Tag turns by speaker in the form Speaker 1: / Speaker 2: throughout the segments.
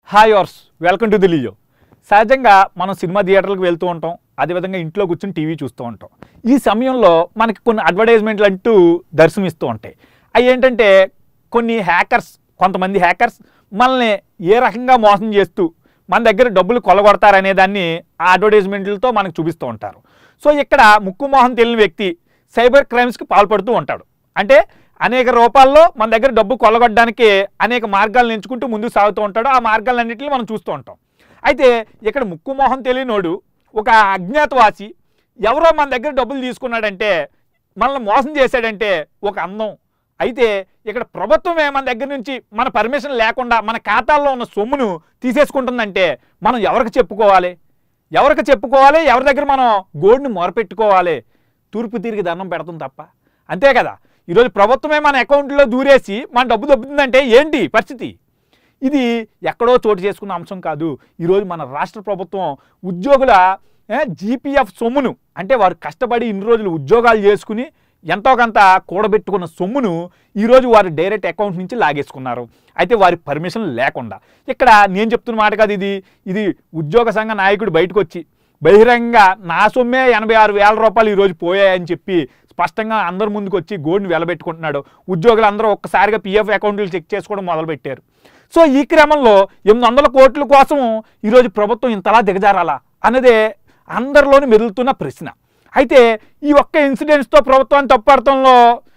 Speaker 1: hi వర్స్ welcome to the Leo సహజంగా మనం సినిమా థియేటర్లకు వెళ్తూ ఉంటాం అదేవిధంగా ఇంట్లో కూర్చొని టీవీ చూస్తూ ఉంటాం ఈ సమయంలో మనకి కొన్ని అడ్వర్టైజ్మెంట్లు అంటూ దర్శనమిస్తూ ఉంటాయి అవి ఏంటంటే కొన్ని హ్యాకర్స్ కొంతమంది హ్యాకర్స్ మనల్ని ఏ రకంగా మోసం చేస్తూ మన దగ్గర డబ్బులు కొలగొడతారనే దాన్ని ఆ అడ్వర్టైజ్మెంట్లతో మనకు చూపిస్తూ ఉంటారు సో ఇక్కడ ముక్కు మోహం తెలియని వ్యక్తి సైబర్ క్రైమ్స్కి పాల్పడుతూ ఉంటాడు అంటే అనేక రూపాల్లో మన దగ్గర డబ్బు కొల్లగొట్టడానికి అనేక మార్గాలను ఎంచుకుంటూ ముందుకు సాగుతూ ఉంటాడు ఆ మార్గాలన్నింటినీ మనం చూస్తూ ఉంటాం అయితే ఇక్కడ ముక్కు మోహం తెలియనోడు ఒక అజ్ఞాతవాసి ఎవరో మన దగ్గర డబ్బులు తీసుకున్నాడంటే మనల్ని మోసం చేశాడంటే ఒక అందం అయితే ఇక్కడ ప్రభుత్వమే మన దగ్గర నుంచి మన పర్మిషన్ లేకుండా మన ఖాతాల్లో ఉన్న సొమ్మును తీసేసుకుంటుందంటే మనం ఎవరికి చెప్పుకోవాలి ఎవరికి చెప్పుకోవాలి ఎవరి దగ్గర మనం గోడుని మొరపెట్టుకోవాలి తూర్పు తిరిగి దండం పెడతాం తప్ప అంతే కదా ఈరోజు ప్రభుత్వమే మన అకౌంట్లో దూరేసి మన డబ్బు దొబ్బుతుందంటే ఏంటి పరిస్థితి ఇది ఎక్కడో చోటు చేసుకున్న అంశం కాదు ఈరోజు మన రాష్ట్ర ప్రభుత్వం ఉద్యోగుల జీపీఎఫ్ సొమ్మును అంటే వారు కష్టపడి ఇన్ని రోజులు ఉద్యోగాలు చేసుకుని ఎంతో కొంత కూడబెట్టుకున్న సొమ్మును ఈరోజు వారు డైరెక్ట్ అకౌంట్ నుంచి లాగేసుకున్నారు అయితే వారి పర్మిషన్ లేకుండా ఇక్కడ నేను చెప్తున్న మాట కాదు ఇది ఇది ఉద్యోగ సంఘ నాయకుడు బయటకు వచ్చి బహిరంగ నా సొమ్మే ఎనభై ఆరు వేల రూపాయలు ఈరోజు పోయాయని చెప్పి స్పష్టంగా అందరి ముందుకు వచ్చి గోడిని వెలబెట్టుకుంటున్నాడు ఉద్యోగులు అందరూ ఒక్కసారిగా పిఎఫ్ అకౌంట్లు చెక్ చేసుకోవడం మొదలుపెట్టారు సో ఈ క్రమంలో ఎనిమిది వందల కోట్ల కోసం ఈరోజు ప్రభుత్వం ఇంతలా దిగజారాలా అన్నదే అందరిలోని మెదులుతున్న ప్రశ్న అయితే ఈ ఒక్క ఇన్సిడెంట్స్తో ప్రభుత్వాన్ని తప్పుపడటంలో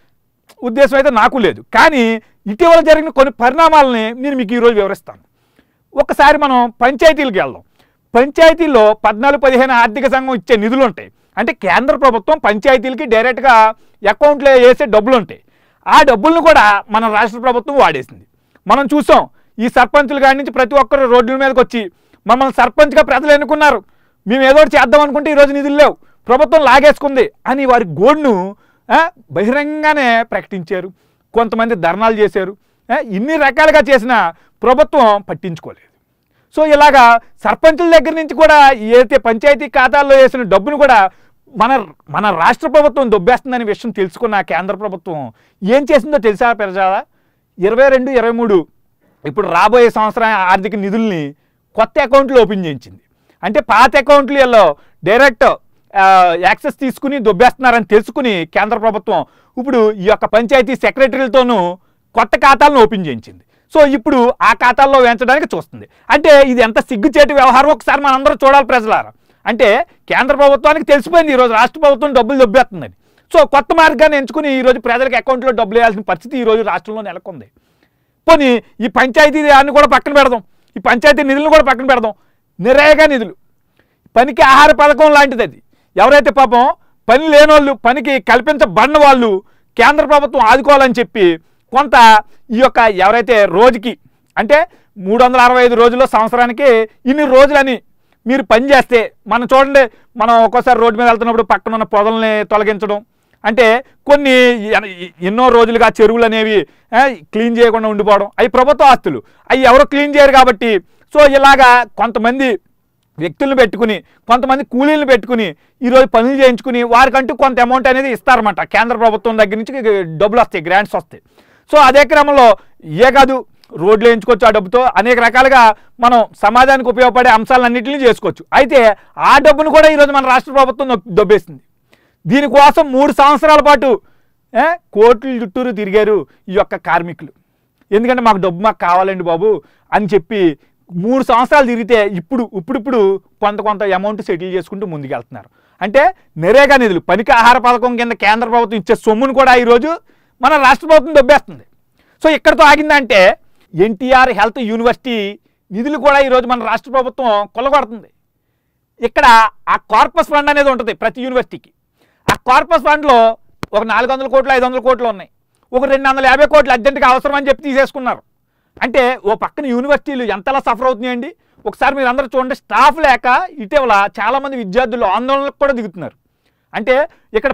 Speaker 1: ఉద్దేశం అయితే నాకు లేదు కానీ ఇటీవల జరిగిన కొన్ని పరిణామాలని నేను మీకు ఈరోజు వివరిస్తాను ఒకసారి మనం పంచాయతీలకు వెళ్దాం పంచాయతీల్లో పద్నాలుగు పదిహేను ఆర్థిక సంఘం ఇచ్చే నిధులు ఉంటాయి అంటే కేంద్ర ప్రభుత్వం పంచాయతీలకి డైరెక్ట్గా అకౌంట్లో వేసే డబ్బులు ఉంటాయి ఆ డబ్బులను కూడా మన రాష్ట్ర ప్రభుత్వం వాడేసింది మనం చూసాం ఈ సర్పంచుల కాడి నుంచి ప్రతి ఒక్కరు రోడ్ల మీదకి వచ్చి మమ్మల్ని సర్పంచ్గా ప్రజలు ఎన్నుకున్నారు మేము ఏదో ఒకటి చేద్దాం అనుకుంటే ఈరోజు నిధులు లేవు ప్రభుత్వం లాగేసుకుంది అని వారి గోడ్ను ఆ, బహిరంగానే ప్రకటించారు కొంతమంది ధర్నాలు చేశారు ఆ, ఇన్ని రకాలుగా చేసిన ప్రభుత్వం పట్టించుకోలేదు సో ఇలాగా సర్పంచుల దగ్గర నుంచి కూడా ఏదైతే పంచాయతీ ఖాతాల్లో వేసిన డబ్బును కూడా మన మన రాష్ట్ర ప్రభుత్వం దొబ్బేస్తుందనే విషయం తెలుసుకున్న కేంద్ర ప్రభుత్వం ఏం చేసిందో తెలుసా పెరజాలా ఇరవై రెండు ఇరవై మూడు ఇప్పుడు రాబోయే సంవత్సరం ఆర్థిక నిధుల్ని కొత్త అకౌంట్లు ఓపెన్ చేయించింది అంటే పాత అకౌంట్లలో డైరెక్ట్ ఆ, యాక్సెస్ తీసుకుని దొబ్బేస్తున్నారని తెలుసుకుని కేంద్ర ప్రభుత్వం ఇప్పుడు ఈ యొక్క పంచాయతీ సెక్రటరీలతోనూ కొత్త ఖాతాలను ఓపెన్ చేయించింది సో ఇప్పుడు ఆ ఖాతాల్లో వేయించడానికి చూస్తుంది అంటే ఇది ఎంత సిగ్గుచేటి వ్యవహారం ఒకసారి మనందరం చూడాలి ప్రజలారా అంటే కేంద్ర ప్రభుత్వానికి తెలిసిపోయింది ఈరోజు రాష్ట్ర ప్రభుత్వం డబ్బులు దొబ్బేస్తుందని సో కొత్త మార్గాన్ని ఎంచుకుని ఈరోజు ప్రజలకు అకౌంట్లో డబ్బులు వేయాల్సిన పరిస్థితి ఈరోజు రాష్ట్రంలో నెలకొంది పోనీ ఈ పంచాయతీ దాన్ని కూడా పక్కన పెడదాం ఈ పంచాయతీ నిధులను కూడా పక్కన పెడదాం నిరేగా నిధులు పనికి ఆహార పథకం లాంటిది అది ఎవరైతే పాపం పని లేనోళ్ళు పనికి కల్పించబడిన వాళ్ళు కేంద్ర ప్రభుత్వం ఆదుకోవాలని చెప్పి కొంత ఈ యొక్క ఎవరైతే రోజుకి అంటే మూడు వందల అరవై ఐదు రోజుల్లో సంవత్సరానికి ఇన్ని రోజులని మీరు పని చేస్తే మనం చూడండి మనం ఒక్కోసారి రోడ్డు మీద వెళ్తున్నప్పుడు పక్కన ఉన్న పొదల్ని తొలగించడం అంటే కొన్ని ఎన- ఎన్నో రోజులుగా చెరువులు అనేవి ఆ, క్లీన్ చేయకుండా ఉండిపోవడం అవి ప్రభుత్వ ఆస్తులు అవి ఎవరు క్లీన్ చేయరు కాబట్టి సో ఇలాగా కొంతమంది వ్యక్తులను పెట్టుకుని కొంతమంది కూలీలను పెట్టుకుని ఈరోజు పనులు చేయించుకుని వారికంటూ కొంత అమౌంట్ అనేది ఇస్తారన్నమాట కేంద్ర ప్రభుత్వం దగ్గర నుంచి డబ్బులు వస్తాయి గ్రాంట్స్ వస్తాయి సో అదే క్రమంలో ఏ కాదు రోడ్లు వేయించుకోవచ్చు ఆ డబ్బుతో అనేక రకాలుగా మనం సమాజానికి ఉపయోగపడే అంశాలన్నింటినీ చేసుకోవచ్చు అయితే ఆ డబ్బును కూడా ఈరోజు మన రాష్ట్ర ప్రభుత్వం దొ- దొబ్బేసింది దీనికోసం మూడు సంవత్సరాల పాటు ఏ, కోర్టుల చుట్టూరు తిరిగారు ఈ యొక్క కార్మికులు ఎందుకంటే మాకు డబ్బు మాకు కావాలండి బాబు అని చెప్పి మూడు సంవత్సరాలు తిరిగితే ఇప్పుడు ఇప్పుడిప్పుడు కొంత కొంత అమౌంట్ సెటిల్ చేసుకుంటూ ముందుకెళ్తున్నారు అంటే నెరేగా నిధులు పనికి ఆహార పథకం కింద కేంద్ర ప్రభుత్వం ఇచ్చే సొమ్మును కూడా ఈరోజు మన రాష్ట్ర ప్రభుత్వం దొబ్బేస్తుంది సో ఇక్కడతో ఆగిందంటే ఎన్టీఆర్ హెల్త్ యూనివర్సిటీ నిధులు కూడా ఈరోజు మన రాష్ట్ర ప్రభుత్వం కొల్లగొడుతుంది ఇక్కడ ఆ కార్పస్ ఫండ్ అనేది ఉంటుంది ప్రతి యూనివర్సిటీకి ఆ కార్పస్ ఫండ్లో ఒక నాలుగు వందల కోట్లు ఐదు వందల కోట్లు ఉన్నాయి ఒక రెండు వందల యాభై కోట్లు అర్జెంటుగా అవసరం అని చెప్పి తీసేసుకున్నారు అంటే ఓ పక్కన యూనివర్సిటీలు ఎంతలా సఫర్ అవుతున్నాయండి ఒకసారి మీరు అందరూ చూడండి స్టాఫ్ లేక ఇటీవల చాలామంది విద్యార్థులు ఆందోళనకు కూడా దిగుతున్నారు అంటే ఇక్కడ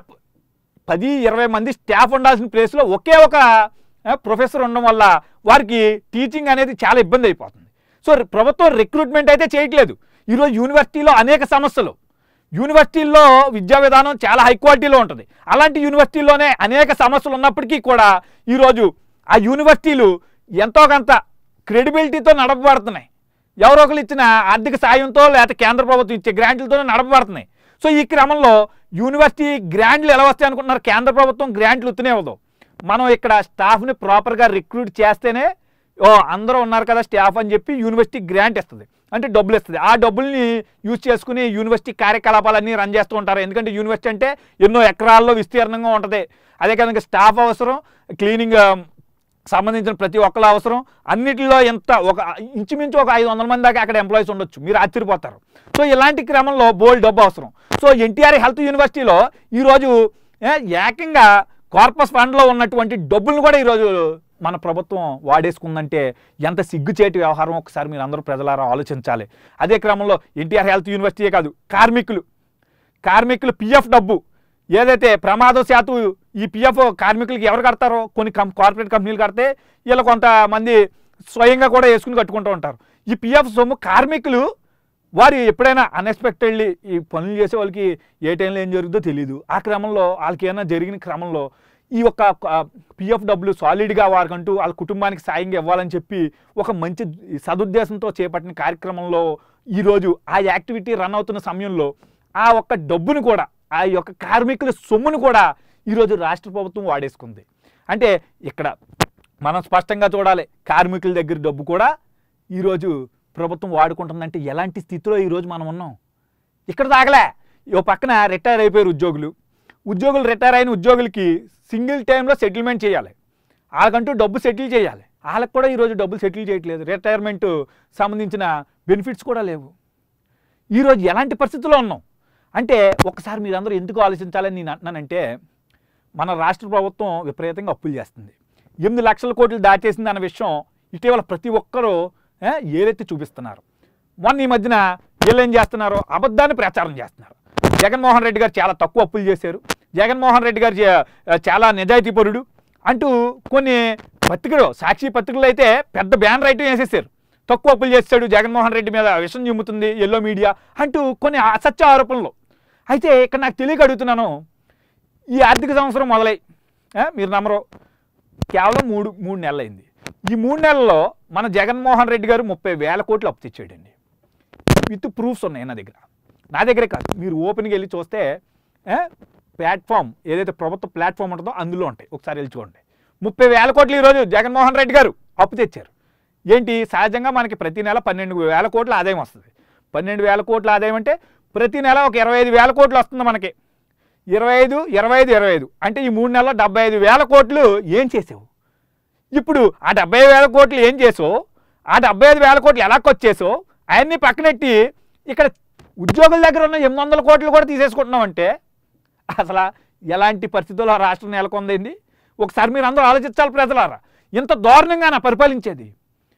Speaker 1: పది ఇరవై మంది స్టాఫ్ ఉండాల్సిన ప్లేస్లో ఒకే ఒక ఆ, ప్రొఫెసర్ ఉండడం వల్ల వారికి టీచింగ్ అనేది చాలా ఇబ్బంది అయిపోతుంది సో రి- ప్రభుత్వం రిక్రూట్మెంట్ అయితే చేయట్లేదు ఈరోజు యూనివర్సిటీలో అనేక సమస్యలు యూనివర్సిటీల్లో విద్యా విధానం చాలా హై క్వాలిటీలో ఉంటుంది అలాంటి యూనివర్సిటీల్లోనే అనేక సమస్యలు ఉన్నప్పటికీ కూడా ఈరోజు ఆ యూనివర్సిటీలు ఎంతో కొంత క్రెడిబిలిటీతో నడపబడుతున్నాయి ఎవరో ఒకరు ఇచ్చిన ఆర్థిక సాయంతో లేకపోతే కేంద్ర ప్రభుత్వం ఇచ్చే గ్రాంట్లతో నడపబడుతున్నాయి సో ఈ క్రమంలో యూనివర్సిటీ గ్రాంట్లు ఎలా వస్తాయి అనుకుంటున్నారు కేంద్ర ప్రభుత్వం గ్రాంట్లు ఇస్తూనే ఇవ్వదు మనం ఇక్కడ స్టాఫ్ని ప్రాపర్గా రిక్రూట్ చేస్తేనే ఓ అందరూ ఉన్నారు కదా స్టాఫ్ అని చెప్పి యూనివర్సిటీ గ్రాంట్ ఇస్తుంది అంటే డబ్బులు ఇస్తుంది ఆ డబ్బుల్ని యూజ్ చేసుకుని యూనివర్సిటీ కార్యకలాపాలన్నీ రన్ చేస్తూ ఉంటారు ఎందుకంటే యూనివర్సిటీ అంటే ఎన్నో ఎకరాల్లో విస్తీర్ణంగా ఉంటుంది అదే కనుక స్టాఫ్ అవసరం క్లీనింగ్ సంబంధించిన ప్రతి ఒక్కరు అవసరం అన్నిటిలో ఎంత ఒక ఇంచుమించు ఒక ఐదు వందల మంది దాకా అక్కడ ఎంప్లాయీస్ ఉండొచ్చు మీరు ఆశ్చర్యపోతారు సో ఇలాంటి క్రమంలో బోల్డ్ డబ్బు అవసరం సో ఎన్టీఆర్ హెల్త్ యూనివర్సిటీలో ఈరోజు ఏ, ఏకంగా కార్పస్ ఫండ్లో ఉన్నటువంటి డబ్బులను కూడా ఈరోజు మన ప్రభుత్వం వాడేసుకుందంటే ఎంత సిగ్గుచేటి వ్యవహారం ఒకసారి మీరు అందరూ ప్రజలారా ఆలోచించాలి అదే క్రమంలో ఎన్టీఆర్ హెల్త్ యూనివర్సిటీయే కాదు కార్మికులు కార్మికులు పిఎఫ్ డబ్బు ఏదైతే ప్రమాదశాత్తు ఈ పిఎఫ్ కార్మికులకి ఎవరు కడతారో కొన్ని కం కార్పొరేట్ కంపెనీలు కడితే వీళ్ళు కొంతమంది స్వయంగా కూడా వేసుకుని కట్టుకుంటూ ఉంటారు ఈ పిఎఫ్ సొమ్ము కార్మికులు వారు ఎప్పుడైనా అన్ఎక్స్పెక్టెడ్లీ ఈ పనులు చేసే వాళ్ళకి ఏ టైంలో ఏం జరుగుతుందో తెలియదు ఆ క్రమంలో వాళ్ళకి ఏమైనా జరిగిన క్రమంలో ఈ యొక్క పిఎఫ్ డబ్బులు సాలిడ్గా వారికంటూ వాళ్ళ కుటుంబానికి సాయంగా ఇవ్వాలని చెప్పి ఒక మంచి సదుద్దేశంతో చేపట్టిన కార్యక్రమంలో ఈరోజు ఆ యాక్టివిటీ రన్ అవుతున్న సమయంలో ఆ ఒక్క డబ్బును కూడా ఆ యొక్క కార్మికుల సొమ్మును కూడా ఈరోజు రాష్ట్ర ప్రభుత్వం వాడేసుకుంది అంటే ఇక్కడ మనం స్పష్టంగా చూడాలి కార్మికుల దగ్గర డబ్బు కూడా ఈరోజు ప్రభుత్వం వాడుకుంటుందంటే ఎలాంటి స్థితిలో ఈరోజు మనం ఉన్నాం ఇక్కడ తాగలే ఓ పక్కన రిటైర్ అయిపోయారు ఉద్యోగులు ఉద్యోగులు రిటైర్ అయిన ఉద్యోగులకి సింగిల్ టైంలో సెటిల్మెంట్ చేయాలి వాళ్ళకంటూ డబ్బు సెటిల్ చేయాలి వాళ్ళకి కూడా ఈరోజు డబ్బులు సెటిల్ చేయట్లేదు రిటైర్మెంట్ సంబంధించిన బెనిఫిట్స్ కూడా లేవు ఈరోజు ఎలాంటి పరిస్థితుల్లో ఉన్నాం అంటే ఒకసారి మీరందరూ ఎందుకు ఆలోచించాలని నేను అంటున్నానంటే మన రాష్ట్ర ప్రభుత్వం విపరీతంగా అప్పులు చేస్తుంది ఎనిమిది లక్షల కోట్లు దాటేసింది అన్న విషయం ఇటీవల ప్రతి ఒక్కరూ ఏ, ఏదైతే చూపిస్తున్నారు మొన్న ఈ మధ్యన వీళ్ళు ఏం చేస్తున్నారో అబద్ధాన్ని ప్రచారం చేస్తున్నారు జగన్మోహన్ రెడ్డి గారు చాలా తక్కువ అప్పులు చేశారు జగన్మోహన్ రెడ్డి గారు చే- చాలా నిజాయితీపరుడు అంటూ కొన్ని పత్రికలు సాక్షి పత్రికలు అయితే పెద్ద బ్యానర్ ఐటమ్ వేసేసారు తక్కువ అప్పులు చేస్తాడు జగన్మోహన్ రెడ్డి మీద విషం చిమ్ముతుంది ఎల్లో మీడియా అంటూ కొన్ని అసత్య ఆరోపణలు అయితే ఇక్కడ నాకు తెలియక అడుగుతున్నాను ఈ ఆర్థిక సంవత్సరం మొదలై ఏ, మీరు నమ్మరు కేవలం మూడు మూడు నెలలు అయింది ఈ మూడు నెలల్లో మన జగన్మోహన్ రెడ్డి గారు ముప్పై వేల కోట్లు అప్పు తెచ్చాడండి విత్ ప్రూఫ్స్ ఉన్నాయి నా దగ్గర నా దగ్గరే కాదు మీరు ఓపెన్గా వెళ్ళి చూస్తే ఏ, ప్లాట్ఫామ్ ఏదైతే ప్రభుత్వ ప్లాట్ఫామ్ ఉంటుందో అందులో ఉంటాయి ఒకసారి వెళ్ళి చూడండి ముప్పై వేల కోట్లు ఈరోజు జగన్మోహన్ రెడ్డి గారు అప్పు తెచ్చారు ఏంటి సహజంగా మనకి ప్రతి నెల పన్నెండు వేల కోట్ల ఆదాయం వస్తుంది పన్నెండు వేల కోట్ల ఆదాయం అంటే ప్రతి నెల ఒక ఇరవై ఐదు వేల కోట్లు వస్తుంది మనకి ఇరవై ఐదు ఇరవై ఐదు ఇరవై ఐదు అంటే ఈ మూడు నెలల్లో డెబ్బై ఐదు వేల కోట్లు ఏం చేసావు ఇప్పుడు ఆ డెబ్బై వేల కోట్లు ఏం చేసో ఆ డెబ్బై ఐదు వేల కోట్లు ఎలా వచ్చేసో అవన్నీ పక్కనెట్టి ఇక్కడ ఉద్యోగుల దగ్గర ఉన్న ఎనిమిది వందల కోట్లు కూడా తీసేసుకుంటున్నాం అంటే అసలు ఎలాంటి పరిస్థితుల్లో ఆ రాష్ట్రం నెలకొందండి ఒకసారి మీరు అందరూ ఆలోచించాలి ప్రజలారా ఇంత దారుణంగా నా పరిపాలించేది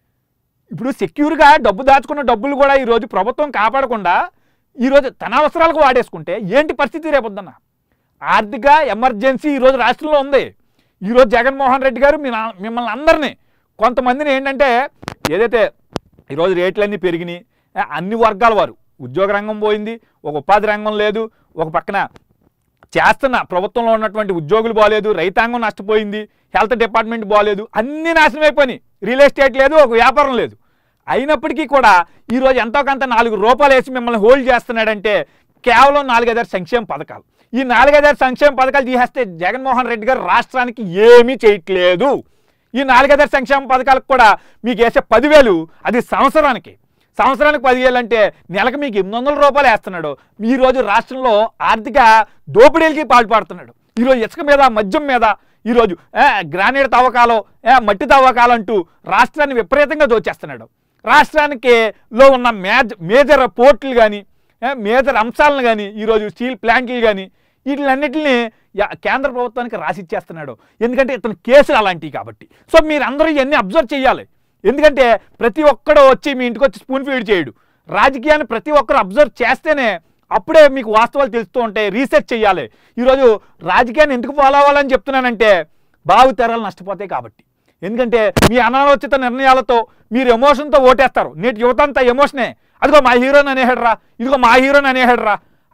Speaker 1: ఇప్పుడు సెక్యూర్గా డబ్బు దాచుకున్న డబ్బులు కూడా ఈరోజు ప్రభుత్వం కాపాడకుండా ఈరోజు తన అవసరాలకు వాడేసుకుంటే ఏంటి పరిస్థితి రేపొద్దున్న ఆర్థిక ఎమర్జెన్సీ ఈరోజు రాష్ట్రంలో ఉంది ఈరోజు జగన్మోహన్ రెడ్డి గారు మీ నా- మిమ్మల్ని అందరినీ కొంతమందిని ఏంటంటే ఏదైతే ఈరోజు రేట్లన్నీ పెరిగినాయి ఆ, అన్ని వర్గాల వారు ఉద్యోగ రంగం పోయింది ఒక ఉపాధి రంగం లేదు ఒక పక్కన చేస్తున్న ప్రభుత్వంలో ఉన్నటువంటి ఉద్యోగులు బాగాలేదు రైతాంగం నష్టపోయింది హెల్త్ డిపార్ట్మెంట్ బాగాలేదు అన్నీ నాశనం అయిపోయినాయి రియల్ ఎస్టేట్ లేదు ఒక వ్యాపారం లేదు అయినప్పటికీ కూడా ఈరోజు ఎంతో కొంత నాలుగు రూపాయలు వేసి మిమ్మల్ని హోల్డ్ చేస్తున్నాడంటే కేవలం నాలుగైదారు సంక్షేమ పథకాలు ఈ నాలుగైదారు సంక్షేమ పథకాలు తీసేస్తే జగన్మోహన్ రెడ్డి గారు రాష్ట్రానికి ఏమీ చేయట్లేదు ఈ నాలుగైదారు సంక్షేమ పథకాలకు కూడా మీకు వేసే పదివేలు అది సంవత్సరానికి సంవత్సరానికి పదివేలు అంటే నెలకు మీకు ఎనిమిది వందల రూపాయలు వేస్తున్నాడు ఈరోజు రాష్ట్రంలో ఆర్థిక దోపిడీలకి పాల్పడుతున్నాడు ఈరోజు ఇసుక మీద మద్యం మీద ఈరోజు ఏ, గ్రానైట్ తవ్వకాలు ఏ, మట్టి తవ్వకాలు అంటూ రాష్ట్రాన్ని విపరీతంగా దోచేస్తున్నాడు రాష్ట్రానికి లో ఉన్న మేజ మేజర్ పోర్ట్లు కానీ మేజర్ అంశాలను కానీ ఈరోజు స్టీల్ ప్లాంట్లు కానీ వీటిలన్నిటిని యా- కేంద్ర ప్రభుత్వానికి రాసిచ్చేస్తున్నాడు ఎందుకంటే ఇతని కేసులు అలాంటివి కాబట్టి సో మీరందరూ ఇవన్నీ అబ్జర్వ్ చేయాలి ఎందుకంటే ప్రతి ఒక్కడు వచ్చి మీ ఇంటికి వచ్చి స్పూన్ ఫీడ్ చేయడు రాజకీయాన్ని ప్రతి ఒక్కరు అబ్జర్వ్ చేస్తేనే అప్పుడే మీకు వాస్తవాలు తెలుస్తూ ఉంటాయి రీసెర్చ్ చేయాలి ఈరోజు రాజకీయాన్ని ఎందుకు ఫాలో అవ్వాలని చెప్తున్నానంటే బావు తెరాలు నష్టపోతాయి కాబట్టి ఎందుకంటే మీ అనాలోచిత నిర్ణయాలతో మీరు ఎమోషన్తో ఓటేస్తారు నేటి యువత అంతా ఎమోషనే అదిగో మా హీరోని అనేహడ్రా ఇదిగో మా హీరోని అనేహడ్రా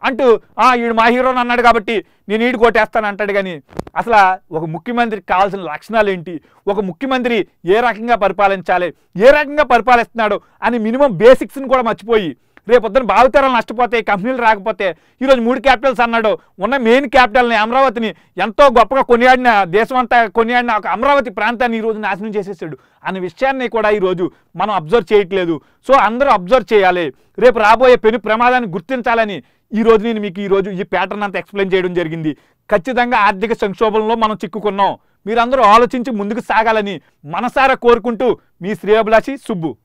Speaker 1: అంటూ "ఆ, ఈడు మా హీరోని అన్నాడు కాబట్టి నేను ఈడు కొట్టేస్తాను అంటాడు కానీ అసలు ఒక ముఖ్యమంత్రికి కావాల్సిన లక్షణాలు ఏంటి ఒక ముఖ్యమంత్రి ఏ రకంగా పరిపాలించాలి ఏ రకంగా పరిపాలిస్తున్నాడు అని మినిమం బేసిక్స్ని కూడా మర్చిపోయి రేపొద్దున భావితరాలు నష్టపోతే కంపెనీలు రాకపోతే ఈరోజు మూడు క్యాపిటల్స్ అన్నాడు ఉన్న మెయిన్ క్యాపిటల్ని అమరావతిని ఎంతో గొప్పగా కొనియాడిన దేశం అంతా కొనియాడిన ఒక అమరావతి ప్రాంతాన్ని ఈరోజు నాశనం చేసేసాడు అనే విషయాన్ని కూడా ఈరోజు మనం అబ్జర్వ్ చేయట్లేదు సో అందరూ అబ్జర్వ్ చేయాలి రేపు రాబోయే పెను ప్రమాదాన్ని గుర్తించాలని ఈ రోజు నేను మీకు ఈ రోజు ఈ ప్యాటర్న్ అంతా ఎక్స్ప్లెయిన్ చేయడం జరిగింది ఖచ్చితంగా ఆర్థిక సంక్షోభంలో మనం చిక్కుకున్నాం మీరందరూ ఆలోచించి ముందుకు సాగాలని మనసారా కోరుకుంటూ మీ శ్రేయభిలాషి సుబ్బు